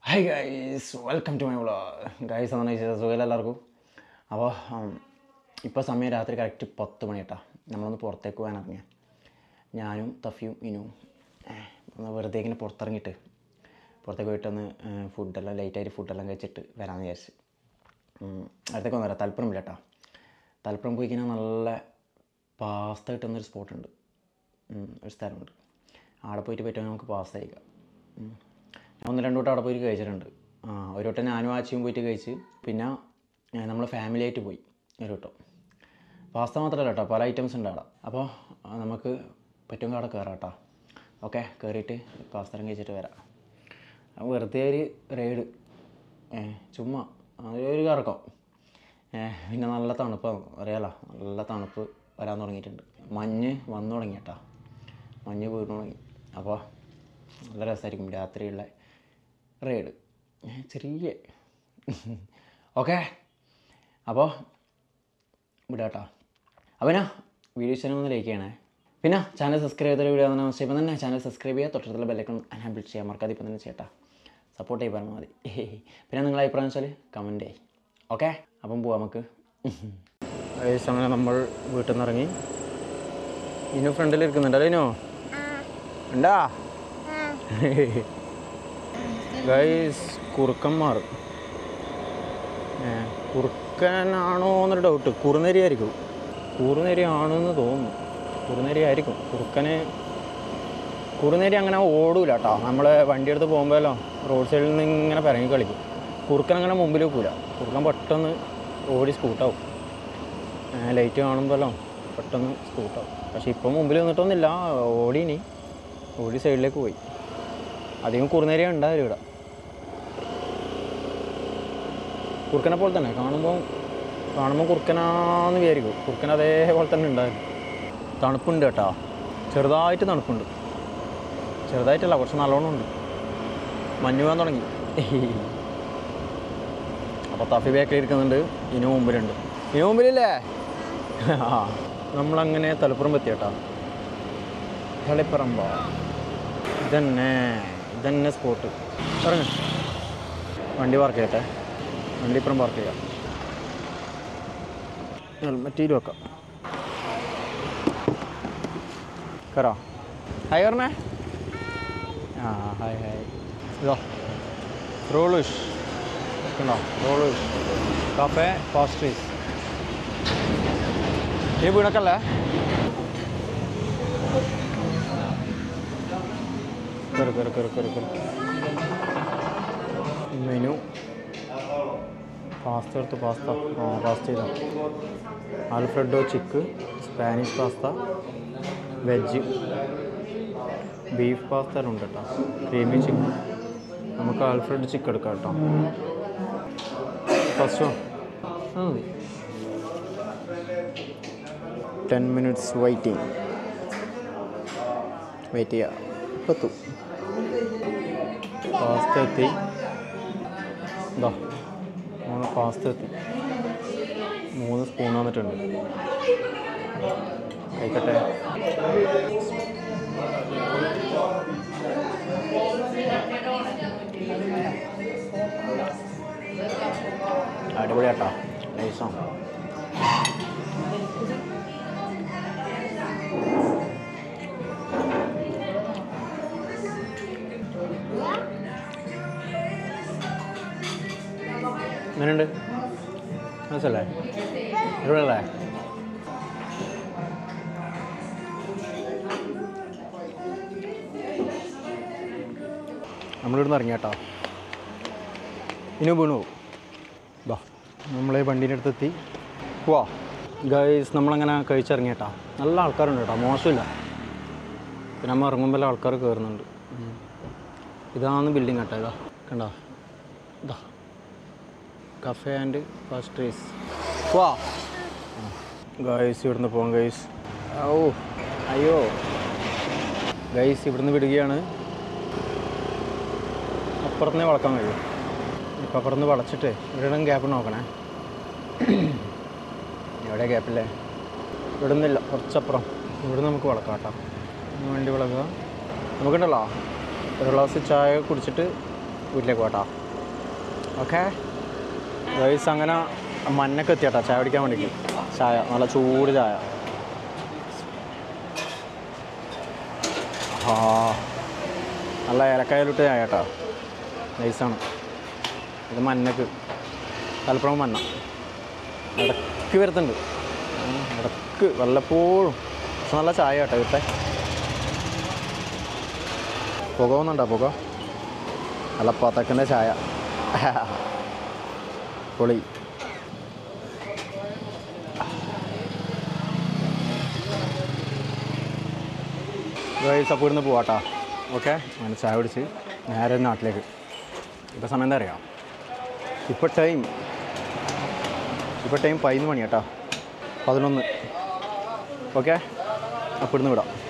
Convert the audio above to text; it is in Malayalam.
Hi guys welcome to my vlog guys എന്നാണ് ചോദിച്ചത് സുഖമില്ല എല്ലാവർക്കും അപ്പോൾ ഇപ്പോൾ സമയം രാത്രി കറക്റ്റ് പത്ത് മണി കേട്ടോ നമ്മളൊന്ന് പുറത്തേക്ക് പോകാൻ ഇറങ്ങിയ ഞാനും തഫിയും ഇനുവും ഏഹ്, ഒന്ന് വെറുതെ ഇങ്ങനെ പുറത്തിറങ്ങിയിട്ട് പുറത്തേക്ക് പോയിട്ടൊന്ന് ഏഹ്, ഫുഡെല്ലാം ലൈറ്റായിട്ട് ഫുഡെല്ലാം കഴിച്ചിട്ട് വരാമെന്ന് വിചാരിച്ച് ഉം, അടുത്തേക്ക് വന്നു വരാം തലപ്പുറം ഇല്ല കേട്ടോ തലപ്പുറം പോയി കഴിഞ്ഞാൽ നല്ല പാസ്ത കിട്ടുന്നൊരു സ്പോട്ടുണ്ട് ഉം, ഒരു സ്ഥലമുണ്ട് അവിടെ പോയിട്ട് പറ്റുമെങ്കിൽ നമുക്ക് പാസ്ത കഴിക്കാം ഉം. ഞാൻ ഒന്ന് രണ്ട് വട്ടം അവിടെ പോയിട്ട് കഴിച്ചിട്ടുണ്ട് ആ ഒരു വട്ടം ഞാനും ആച്ചിയും പോയിട്ട് കഴിച്ച് പിന്നെ നമ്മൾ ഫാമിലി ആയിട്ട് പോയി ഒരു വട്ടം പാസ്ത മാത്രമല്ല കേട്ടോ പല ഐറ്റംസ് ഉണ്ട് അവിടെ അപ്പോൾ ആ, നമുക്ക് പറ്റുമെങ്കിൽ അവിടെ കയറാം കേട്ടോ ഓക്കെ കയറിയിട്ട് പാസ്ത കഴിച്ചിട്ട് വരാം ആ, വെറുതെ ഒരു റൈഡ് ഏ ചുമ്മാ അതൊരു ഒരു കറക്കം ഏ പിന്നെ നല്ല തണുപ്പാണ് അറിയാലോ നല്ല തണുപ്പ് വരാൻ തുടങ്ങിയിട്ടുണ്ട് മഞ്ഞ് വന്നു തുടങ്ങി കേട്ടോ മഞ്ഞ് വീണ് തുടങ്ങി അപ്പോൾ നല്ല രസമായിരിക്കും രാത്രിയുള്ള റൈഡ് ചെറിയ ഓക്കെ അപ്പോൾ വിടാട്ടോ അപ്പോൾ പിന്നെ വീഡിയോ ഇഷ്ടം ഒന്ന് ലൈക്ക് ചെയ്യണേ പിന്നെ ചാനൽ സബ്സ്ക്രൈബ് ചെയ്ത വീഡിയോ തന്നെ ഇപ്പം തന്നെ ചാനൽ സബ്സ്ക്രൈബ് ചെയ്യുക തൊട്ടടുത്തുള്ള ബെല്ലൈക്കൺ അനാബിൾ ചെയ്യാൻ മറക്കാതെ ഇപ്പം തന്നെ ചേട്ടാ സപ്പോർട്ട് ചെയ്ത് പറഞ്ഞാൽ മതി പിന്നെ നിങ്ങളെ അഭിപ്രായം വെച്ചാൽ കമൻറ്റ് ചെയ് ഓക്കെ അപ്പം പോവാം നമുക്ക് ഏകദേശം അങ്ങനെ നമ്മൾ വീട്ടിൽ നിന്ന് ഇറങ്ങി ഇനു ഫ്രണ്ടിൽ ഇരിക്കുന്നുണ്ടല്ലോ ഇനു ഉണ്ടാ ഗൈസ് കുറുക്കന്മാർ ഏ, കുറുക്കനാണോ എന്നൊരു ഡൗട്ട് കുറുനരി ആയിരിക്കും കുറുനരി ആണെന്ന് തോന്നുന്നു കുറുനരി ആയിരിക്കും കുറുക്കന് കുറുനരി അങ്ങനെ ഓടൂല കേട്ടോ നമ്മൾ വണ്ടി എടുത്ത് പോകുമ്പോഴല്ലോ റോഡ് സൈഡിൽ നിന്ന് ഇങ്ങനെ പിറങ്ങി കളിക്കും കുറുക്കൻ അങ്ങനെ മുമ്പിൽ വെക്കൂല കുറുക്കൻ പെട്ടെന്ന് ഓടി സ്കൂട്ടാവും ലൈറ്റ് കാണുമ്പോഴല്ലോ പെട്ടെന്ന് സ്കൂട്ടാവും പക്ഷേ ഇപ്പം മുമ്പിൽ നിന്നിട്ടൊന്നുമില്ല ഓടിനി ഓടി സൈഡിലേക്ക് പോയി അധികം കുറുനേരിയ ഉണ്ടാവില്ല ഇവിടെ കുറുക്കനെ പോലെ തന്നെ കാണുമ്പോൾ കാണുമ്പോൾ കുറുക്കനാന്ന് വിചാരിക്കും കുറുക്കൻ അതേപോലെ തന്നെ ഉണ്ടായിരുന്നു തണുപ്പുണ്ട് കേട്ടോ ചെറുതായിട്ട് തണുപ്പുണ്ട് ചെറുതായിട്ടല്ല കുറച്ച് നല്ലോണം ഉണ്ട് മഞ്ഞ് പോകാൻ തുടങ്ങി അപ്പോൾ തഫി ബാക്കിൽ ഇരിക്കുന്നുണ്ട് ഇനി മുമ്പിലുണ്ട് ഇനി മുമ്പിലില്ലേ ആ നമ്മളങ്ങനെ തലപ്പുറം എത്തി കേട്ടോ തളിപ്പറമ്പ ഇതന്നെ ഇതന്നെ സ്പോട്ട് ഇറങ്ങ വണ്ടി പാർക്ക് ചെയ്യട്ടെ വണ്ടി ഇപ്പുറം പാർക്ക് ചെയ്യാം ഹെൽമറ്റീൽ വെക്കാം കയറാ ഹായ് പറഞ്ഞേ ആ ഹായ് ഹായ് ഇതോ റോളിഷ് കണ്ടോ റോളിഷ് കാഫേ പാസ്ട്രീസ് ഈ വീണക്കല്ലേ കയറി കയറി കയറി കയറി കയറി മെനു പാസ്ത എടുത്ത് പാസ്ത ആ പാസ്ത ചെയ്താ Alfredo chick Spanish pasta veg beef pasta ഉണ്ട് കേട്ടോ ക്രീമി ചിക്കൻ നമുക്ക് ആൽഫ്രഡ് ചിക്കൻ എടുക്കാം കേട്ടോ ഫസ്റ്റോ ആ മതി ടെൻ മിനിറ്റ്സ് വെയിറ്റിംഗ് വെയിറ്റ് ചെയ്യാം ഇപ്പം എത്തും പാസ്ത എത്തി ഇതാ മൂന്ന് പാസ്ത എത്തി മൂന്ന് സ്പൂൺ വന്നിട്ടുണ്ട് കഴിക്കട്ടെ അടിപൊളിയാട്ടോ നൈസാണ് എങ്ങനെയുണ്ട് മനസ്സല്ലേ അടിപൊളിയല്ലേ നമ്മളിവിടുന്ന് ഇറങ്ങി കേട്ടോ ഇനി വീണു പോകും ഇതാ നമ്മളെ വണ്ടീൻ്റെ അടുത്തെത്തി പോവാ ഗൈസ് നമ്മളങ്ങനെ കഴിച്ചിറങ്ങി കേട്ടോ നല്ല ആൾക്കാരുണ്ട് കേട്ടോ മോശമില്ല പിന്നെ നമ്മൾ ഇറങ്ങുമ്പോൾ ആൾക്കാർ കയറുന്നുണ്ട് ഉം. ഇതാണ് ബിൽഡിംഗ് കേട്ടോ ഇതാ കണ്ടോ ഇതാ കഫേ ആൻഡ് പാസ്ട്രീസ് വാ ഗൈസ് ഇവിടുന്ന് പോകാം ഗൈസ് ഓ അയ്യോ ഗൈസ് ഇവിടുന്ന് വിടുകയാണ് അപ്പുറത്തുനിന്നേ വളക്കാൻ കഴിയും ഇപ്പം അപ്പുറത്ത് വളച്ചിട്ട് ഇവിടെ ഗ്യാപ്പ് നോക്കണേ എവിടെ ഗ്യാപ്പില്ലേ ഇവിടെ നിന്നില്ല കുറച്ചപ്പുറം ഇവിടെ നമുക്ക് വളക്കാം കേട്ടോ വണ്ടി വളക്കുക നമുക്കുണ്ടല്ലോ ഒരു ഗ്ലാസ് ചായ കുടിച്ചിട്ട് വീട്ടിലേക്ക് പോട്ടാ ഓക്കെ ഗൈസ് അങ്ങനെ മഞ്ഞൊക്കെ എത്തിയാട്ടാ ചായ കുടിക്കാൻ വേണ്ടിയിട്ട് ചായ നല്ല ചൂട് ചായ ആ നല്ല ഏലക്കായലിട്ട് ചായ കേട്ടോ നൈസാണ് ഇത് മഞ്ഞക്ക് തലപ്പുറം മഞ്ഞ ഇടയ്ക്ക് വരുത്തുണ്ട് ഉം, ഇടയ്ക്ക് വല്ലപ്പോഴും പക്ഷെ നല്ല ചായ കേട്ടോ ഇവിടുത്തെ പുക വന്നുണ്ടോ പുക നല്ല പതക്കൻ്റെ ചായ പൊളി ഗൈസ് അപ്പോൾ ഇവിടുന്ന് പോവാട്ടോ ഓക്കെ അങ്ങനെ ചായ കുടിച്ച് നേരെ നാട്ടിലേക്ക് ഇപ്പോൾ സമയം എന്താ അറിയാം ഇപ്പോൾ ടൈം ഇപ്പോൾ ടൈം പതിനൊന്ന് മണി കേട്ടോ പതിനൊന്ന് ഓക്കെ അപ്പോൾ ഇവിടുന്ന് വിടാം